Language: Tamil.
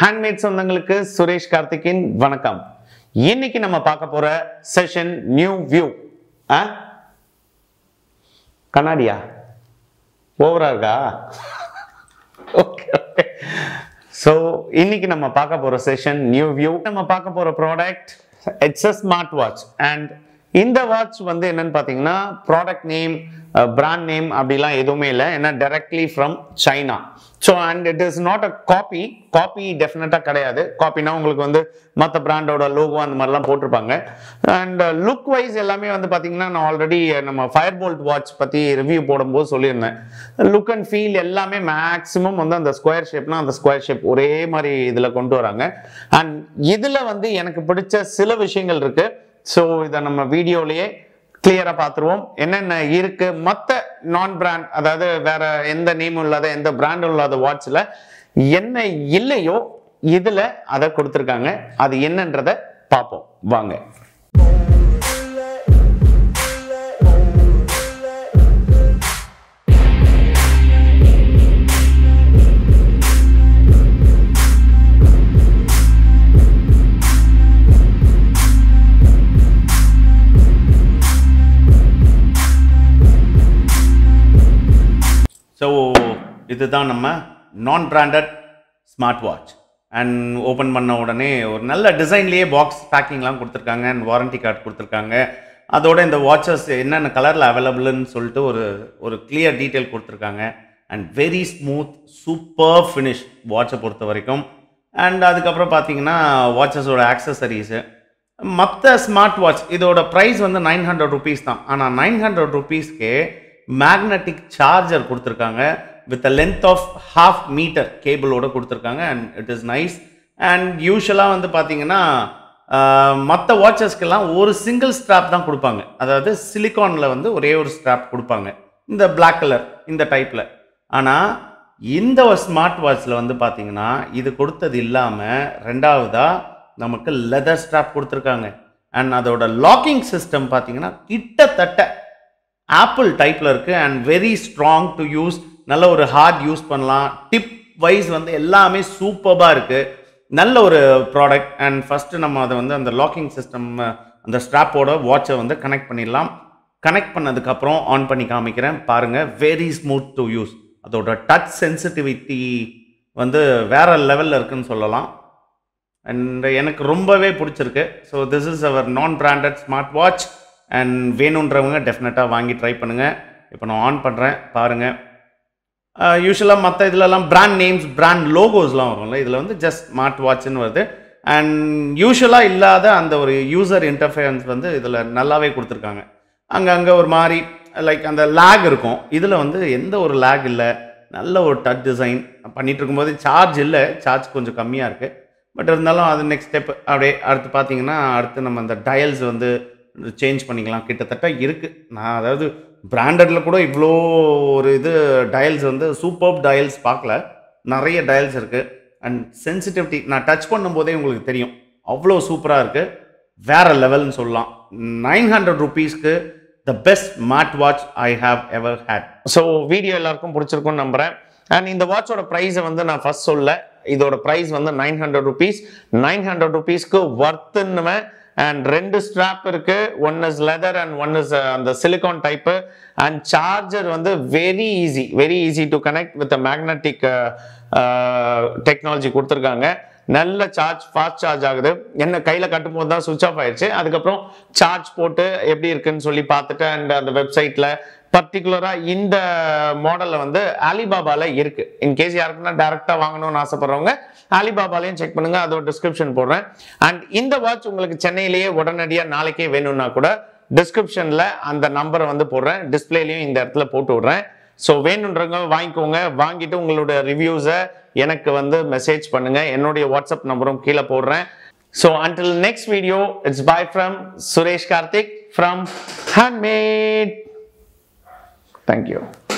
ஹேண்ட்மேட் சொந்தங்களுக்கு சுரேஷ் கார்த்திகின் வணக்கம் இன்னைக்கு நம்ம பார்க்க போற செஷன் நியூ வியூ கண்ணாடியா ஓவரா இருக்கா ஓகே ஓகே ஸோ இன்னைக்கு நம்ம பார்க்க போற செஷன் நியூ வியூ நம்ம பார்க்க போற product it's a smart watch and இந்த வாட்ச் வந்து என்னன்னு பார்த்தீங்கன்னா ப்ராடக்ட் நேம் பிராண்ட் நேம் அப்படிலாம் எதுவுமே இல்லை ஏன்னா directly from China so and it is not a copy copy டெஃபினட்டாக கிடையாது காப்பினா உங்களுக்கு வந்து மற்ற பிராண்டோட லோகோ அந்த மாதிரிலாம் போட்டிருப்பாங்க அண்ட் லுக் வைஸ் எல்லாமே வந்து பார்த்தீங்கன்னா நான் ஆல்ரெடி நம்ம ஃபயர் போல்ட் வாட்ச் பற்றி ரிவ்யூ போடும்போது சொல்லியிருந்தேன் லுக் அண்ட் ஃபீல் எல்லாமே மேக்ஸிமம் வந்து அந்த ஸ்கொயர் ஷேப்னா அந்த ஸ்கொயர் ஷேப் ஒரே மாதிரி இதில் கொண்டு வராங்க அண்ட் இதில் வந்து எனக்கு பிடிச்ச சில விஷயங்கள் இருக்கு ஸோ இதை நம்ம வீடியோலயே கிளியரா பார்த்துருவோம் என்னென்ன இருக்கு மற்ற நான் பிராண்ட் அதாவது வேற எந்த நேமும் இல்லாத எந்த பிராண்டும் இல்லாத வாட்ச்ல என்ன இல்லையோ இதுல அதை கொடுத்துருக்காங்க அது என்னன்றத பார்ப்போம் வாங்க ஸோ இதுதான் நம்ம நான் branded smart watch and open பண்ண உடனே ஒரு நல்ல டிசைன்லேயே பாக்ஸ் பேக்கிங்லாம் கொடுத்துருக்காங்க அண்ட் வாரண்டி கார்டு கொடுத்துருக்காங்க அதோட இந்த வாட்சஸ் என்னென்ன கலரில் அவைலபிள்னு சொல்லிட்டு ஒரு ஒரு கிளியர் டீட்டெயில் கொடுத்துருக்காங்க and very smooth super finish வாட்சை பொறுத்த வரைக்கும் அண்ட் அதுக்கப்புறம் பார்த்தீங்கன்னா வாட்சஸோட ஆக்சசரிஸு மற்ற ஸ்மார்ட் வாட்ச் இதோட ப்ரைஸ் வந்து நைன் ஹண்ட்ரட் ருபீஸ் தான் ஆனால் நைன் ஹண்ட்ரட் ருபீஸ்க்கே மேக்னெட்டிக் சார்ஜர் கொடுத்துருக்காங்க with a length of half metre கேபிளோட கொடுத்துருக்காங்க and it is nice and யூஸ்வலாக வந்து பார்த்தீங்கன்னா மற்ற வாட்சஸ்க்கெல்லாம் ஒரு சிங்கிள் ஸ்ட்ராப் தான் கொடுப்பாங்க அதாவது சிலிக்கானில் வந்து ஒரே ஒரு ஸ்ட்ராப் கொடுப்பாங்க இந்த Black கலர் இந்த டைப்பில் ஆனால் இந்த ஸ்மார்ட் வாட்ச்சில் வந்து பார்த்தீங்கன்னா இது கொடுத்தது இல்லாமல் ரெண்டாவதாக நமக்கு லெதர் ஸ்ட்ராப் கொடுத்துருக்காங்க அண்ட் அதோட லாக்கிங் சிஸ்டம் பார்த்தீங்கன்னா கிட்டத்தட்ட ஆப்பிள் டைப்பில் இருக்குது and very strong to use நல்ல ஒரு ஹார்ட் யூஸ் பண்ணலாம் டிப் வைஸ் வந்து எல்லாமே சூப்பராக இருக்குது நல்ல ஒரு ப்ராடக்ட் அண்ட் ஃபஸ்ட்டு நம்ம அதை வந்து அந்த லாக்கிங் சிஸ்டம் அந்த ஸ்ட்ராப்போட வாட்சை வந்து கனெக்ட் பண்ணிடலாம் கனெக்ட் பண்ணதுக்கப்புறம் ஆன் பண்ணி காமிக்கிறேன் பாருங்கள் வெரி ஸ்மூத் டு யூஸ் அதோட டச் சென்சிட்டிவிட்டி வந்து வேற லெவலில் இருக்குன்னு சொல்லலாம் அண்ட் எனக்கு ரொம்பவே பிடிச்சிருக்கு ஸோ திஸ் இஸ் அவர் நான் பிராண்டட் ஸ்மார்ட் வாட்ச் அண்ட் வேணுன்றவங்க டெஃபினட்டாக வாங்கி ட்ரை பண்ணுங்கள் இப்போ நான் ஆன் பண்ணுறேன் பாருங்கள் யூஸ்வலாக மற்ற இதுலலாம் பிராண்ட் நேம்ஸ் பிராண்ட் லோகோஸ்லாம் வரும்ல இதில் வந்து ஜஸ்ட் ஸ்மார்ட் வாட்ச்னு வருது அண்ட் யூஸ்வலாக இல்லாத அந்த ஒரு யூசர் இன்டர்ஃபரன்ஸ் வந்து இதில் நல்லாவே கொடுத்துருக்காங்க அங்கங்கே ஒரு மாதிரி லைக் அந்த லேக் இருக்கும் இதில் வந்து எந்த ஒரு லேக் இல்லை நல்ல ஒரு டச் டிசைன் பண்ணிகிட்டு இருக்கும்போது சார்ஜ் இல்லை சார்ஜ் கொஞ்சம் கம்மியாக இருக்குது பட் இருந்தாலும் அது நெக்ஸ்ட் ஸ்டெப் அப்படியே அடுத்து பார்த்தீங்கன்னா அடுத்து நம்ம அந்த டயல்ஸ் வந்து சேஞ்ச் பண்ணிக்கலாம் கிட்டத்தட்ட இருக்குது நான் அதாவது பிராண்டடில் கூட இவ்வளோ ஒரு இது டயல்ஸ் வந்து சூப்பர் டயல்ஸ் பார்க்கல நிறைய டயல்ஸ் இருக்குது அண்ட் சென்சிட்டிவிட்டி நான் டச் பண்ணும்போதே உங்களுக்கு தெரியும் அவ்வளோ சூப்பராக இருக்குது வேற லெவல்னு சொல்லலாம் நைன் ஹண்ட்ரட் ருபீஸ்க்கு the best smart watch I have ever had so video எல்லாருக்கும் பிடிச்சிருக்கும்னு நம்புகிறேன் அண்ட் இந்த வாட்சோட ப்ரைஸை வந்து நான் ஃபர்ஸ்ட் சொல்ல இதோட ப்ரைஸ் வந்து nine hundred rupees nine hundred ருபீஸ்க்கு ஒர்த்துன்னுவேன் அண்ட் ரெண்டு ஸ்ட்ராப் இருக்கு one is leather and one is அந்த சிலிகான் டைப்பு அண்ட் சார்ஜர் வந்து very easy very easy to connect with magnetic technology கொடுத்துருக்காங்க நல்ல சார்ஜ் ஃபாஸ்ட் சார்ஜ் ஆகுது என்ன கையில் கட்டும்போது தான் சுவிச் ஆஃப் ஆயிடுச்சு அதுக்கப்புறம் சார்ஜ் போட்டு எப்படி இருக்குன்னு சொல்லி பார்த்துட்டு அண்ட் அந்த வெப்சைட்டில் பர்டிகுலராக இந்த மாடலில் வந்து அலிபாபால இருக்கு இன்கேஸ் யாருக்குன்னா டேரெக்டாக வாங்கணும்னு ஆசைப்படுறவங்க அலிபாபாலையும் செக் பண்ணுங்க அதோட டிஸ்கிரிப்ஷன் போடுறேன் அண்ட் இந்த வாட்ச் உங்களுக்கு சென்னையிலேயே உடனடியாக நாளைக்கே வேணும்னா கூட டிஸ்கிரிப்ஷனில் அந்த நம்பரை வந்து போடுறேன் டிஸ்பிளேலையும் இந்த இடத்துல போட்டு விடுறேன் ஸோ வேணுன்றவங்க வாங்கிக்கோங்க வாங்கிட்டு உங்களோட ரிவ்யூஸை எனக்கு வந்து மெசேஜ் பண்ணுங்க என்னுடைய வாட்ஸ்அப் நம்பரும் கீழே போடுறேன் so until next video it's bye from Suresh Karthik from Handmade thank you